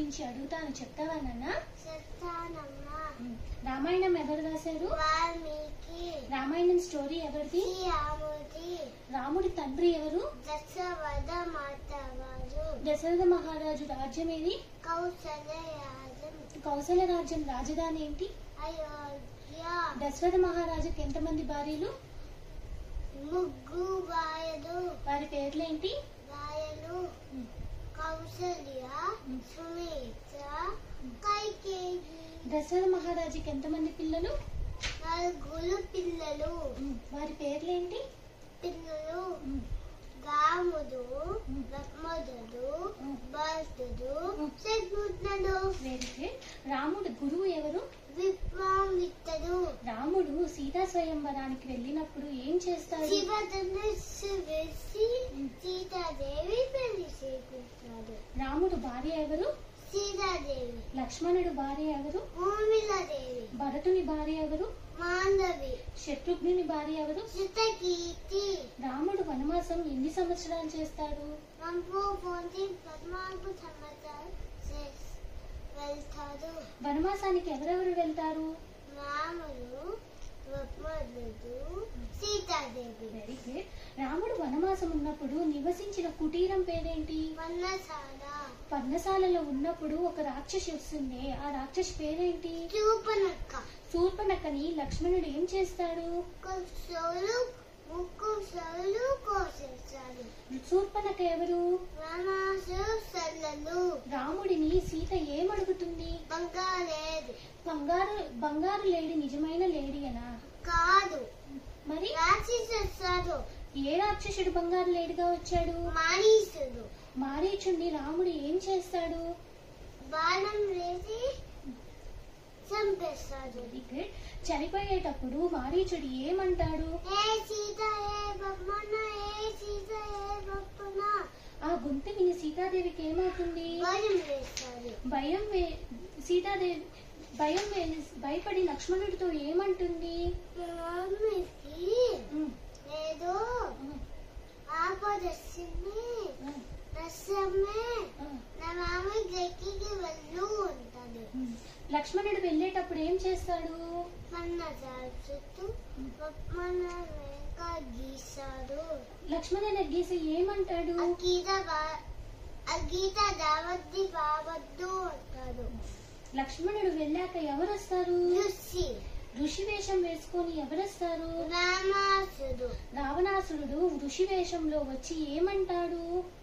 గురించి అడుగుతాను చెప్తావా నాన్న చెప్తానమ్మా రామాయణం ఎవరు రాశారు వాల్మీకి రామాయణం స్టోరీ ఎవరిది శ్రీరాముడి రాముడి తండ్రి ఎవరు దశవద మాతవారు దశరథ మహారాజు రాజ్యం ఏది కౌశలయాజం కౌశల రాజ్యం రాజధాని ఏంటి అయోధ్య దశరథ మహారాజుకి ఎంతమంది భార్యలు ముగ్గు వాయలు వారి పేర్లేంటి వాయలు ఉమ్. కౌశల్య ఉమ్. సుమిత్ర కైకేయి దశరథ మహారాజుకి ఎంతమంది పిల్లలు నలుగురు పిల్లలు ఉమ్. వారి పేర్లేంటి పిల్లలు ఉమ్. రాముడు ఉమ్. లక్ష్మణుడు ఉమ్. భరతుడు ఉమ్. శత్రుఘ్నుడు వెరీ గుడ్ రాముడు గురువు ఎవరు విశ్వామిత్రుడు రాముడు సీతా స్వయంవరానికి వెళ్ళినప్పుడు ఏం చేస్తాడు శివధనుస్సు వేసి ఉమ్. సీతాదేవి పెళ్లి చేకుంటాడు రాముడు భార్య ఎవరు సీతాదేవి లక్ష్మణుడు భార్య ఎవరు ఊర్మిళాదేవి భరతుని భార్య ఎవరు మాండవి శత్రుఘ్నుని భార్య ఎవరు శృతకీర్తి రాముడు వనవాసం ఎన్ని సంవత్సరాలు చేస్తాడు రంపు పొంది పద్నాలుగు సంవత్సరాలు చేస్- వెళ్తాడు వనవాసానికి ఎవరెవరు వెళ్తారు రాముడు లక్ష్మణుడు సీతాదేవి వెరీ గుడ్ రాముడు వనవాసం ఉన్నప్పుడు నివసించిన కుటీరం పేరేంటి వన్నసాల పర్ణశాలలో ఉన్నప్పుడు ఒక రాక్షసి వస్తుంది ఆ రాక్షసి పేరేంటి చూపనక్క శూర్పణకని లక్ష్మణుడు ఏం చేస్తాడు సోలు ముక్కు సోలు కోసేస్తాడు శూర్పణక ఎవరు రామాసు సల్లలు రాముడిని సీత ఏమడుగుతుంది బంగాలేదు బంగారు బంగారు లేడి నిజమైన లేడి అనా కాదు మరి రాసి చేస్తాడు ఏ రాక్షసుడు బంగారు లేడిగా వచ్చాడు మానీసుడు మారీచుణ్ణి రాముడు ఏం చేస్తాడు బాణం వేసి చంపేస్తాడు వెరీ గుడ్ చనిపోయేటప్పుడు మారీచుడు ఏమంటాడు ఏ సీత ఏ బొమ్మన ఏ సీత ఏ బొమ్మన ఆ గొంతు విని సీతాదేవికి ఏమవుతుంది భయం వేస్తాడు భయం వే సీతాదేవి భయం వే భయపడి లక్ష్మణుడితో ఏమంటుంది మమ్మీకి ఉమ్, ఏదో ఉమ్, ఆపదొచ్చింది ఉమ్, రసమే ఉమ్, నా మామి దగ్గరికి వెళ్ళు ఉంటాడు ఉమ్. లక్ష్మణుడు వెళ్ళేటప్పుడు ఏం చేస్తాడు మన చుట్టూ మన వెనక గీశాడు లక్ష్మణుని గీసి ఏమంటాడు ఆ గీత బా- ఆ గీత దావద్ది బావద్దు అంటాడు లక్ష్మణుడు వెళ్ళాక ఎవరు వస్తారు ఋషి ఋషి వేషం వేసుకొని ఎవరొస్తారు రామాసుడు రావణాసురుడు ఋషి వేషంలో వచ్చి ఏమంటాడు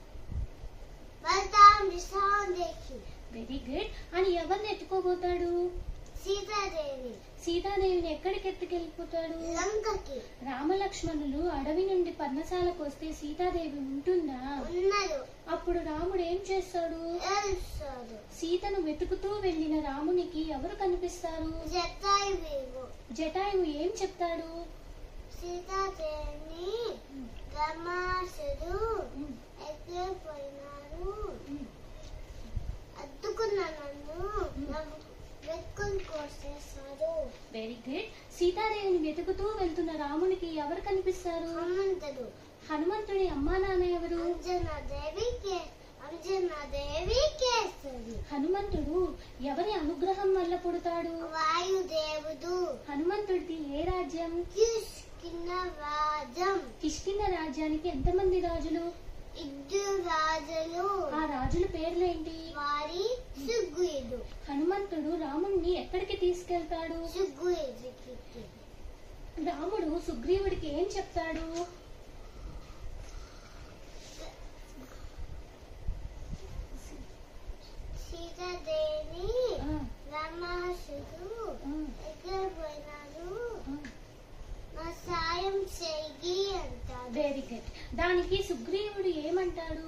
బలతాం విశాందేకి వెరీ గుడ్ అని ఎవరిని ఎత్తుకోబోతాడు సీతాదేవి సీతాదేవిని ఎక్కడికి ఎత్తుకెళ్ళిపోతాడు లంకకి రామలక్ష్మణులు అడవి నుండి పర్ణశాలకు వస్తే సీతాదేవి ఉంటుందా ఉన్నాడు అప్పుడు రాముడు ఏం చేస్తాడు ఏడుస్తాడు సీతను వెతుకుతూ వెళ్ళిన రామునికి ఎవరు కనిపిస్తారు జటాయి వీరు జటాయువు ఏం చెప్తాడు సీతాదేవిని రమాసుడు ఉమ్, ఎత్తుకుపోయినారు ఉమ్, అద్దుకున్న నన్ను నవ్వు వెతుకుని కోసేస్తాడు వెరీ గుడ్ సీతాదేవిని వెతుకుతూ వెళ్తున్న రామునికి ఎవరు కనిపిస్తారు హనుమంతుడు హనుమంతుడి అమ్మా నాన్న ఎవరు అంజనాదేవి కే అంజనాదేవి కేసరి హనుమంతుడు ఎవరి అనుగ్రహం వల్ల పుడతాడు వాయుదేవుడు హనుమంతుడిది ఏ రాజ్యం కిష్కిన్న రాజం కిష్కింద రాజ్యానికి ఎంతమంది రాజులు ఇద్దరు రాజులు ఆ రాజుల పేర్లేంటి వారి సుగ్గుయుడు హనుమంతుడు రాముణ్ణి ఎక్కడికి తీసుకెళ్తాడు సుగ్గుయుడికి రాముడు సుగ్రీవుడికి ఏం చెప్తాడు సీతాదేవి ఆ, రమాసుడు ఆ, ఎక్కడ పోయినారు ఆ. నా సాయం చెయ్యి అంటాడు వెరీ గుడ్ దానికి సుగ్రీవుడు ఏమంటాడు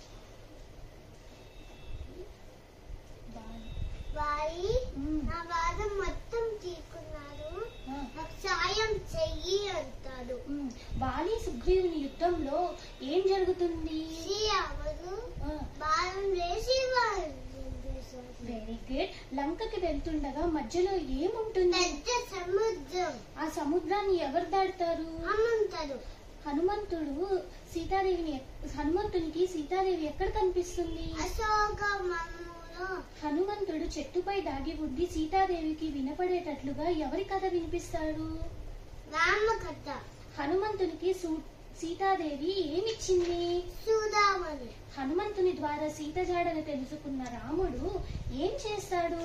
వారి ఉమ్, నా బాధ మొత్తం తీసుకున్నారు ఆ, నాకు సాయం చెయ్యి అంటాడు ఉమ్. వాలి సుగ్రీవుని యుద్ధంలో ఏం జరుగుతుంది శ్రీరాముడు ఆ, బాణం వేసి వాళ్ళు చంపేశాడు. వెరీ గుడ్ లంకకి వెళ్తుండగా మధ్యలో ఏముంటుంది పెద్ద సముద్రం ఆ సముద్రాన్ని ఎవరు దాటుతారు హనుమంతుడు హనుమంతుడు సీతాదేవిని ఎక్- హనుమంతునికి సీతాదేవి ఎక్కడ కనిపిస్తుంది అశోక మమ్ముల ఆ, హనుమంతుడు చెట్టుపై దాగి ఉండి సీతాదేవికి వినపడేటట్లుగా ఎవరి కథ వినిపిస్తాడు రామ కథ హనుమంతునికి సూ- సీతాదేవి ఏమిచ్చింది చూదామని హనుమంతుని ద్వారా సీత జాడను తెలుసుకున్న రాముడు ఏం చేస్తాడు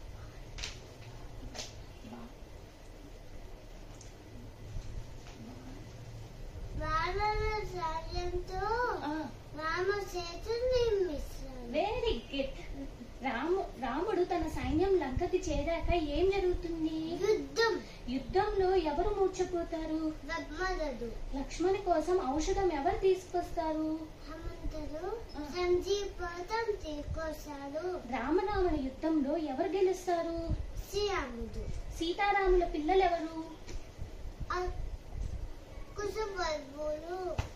వానర సాయంతో ఆ, రామ సేతు నిర్మిస్తాడు వెరీ గుడ్ రాము రాముడు తన సైన్యం లంకకి చేరాక ఏం జరుగుతుంది యుద్ధం యుద్ధంలో ఎవరు మూర్చపోతారు బ్రహ్మదడు లక్ష్మణి కోసం ఔషధం ఎవరు తీసుకొస్తారు హనుమంతుడు ఆ. సంజీవతం తీసుకొస్తాడు రామరావణ యుద్ధంలో ఎవరు గెలుస్తారు శ్రీరాముడు సీతారాముల పిల్లలెవరు కుసుబల్బులు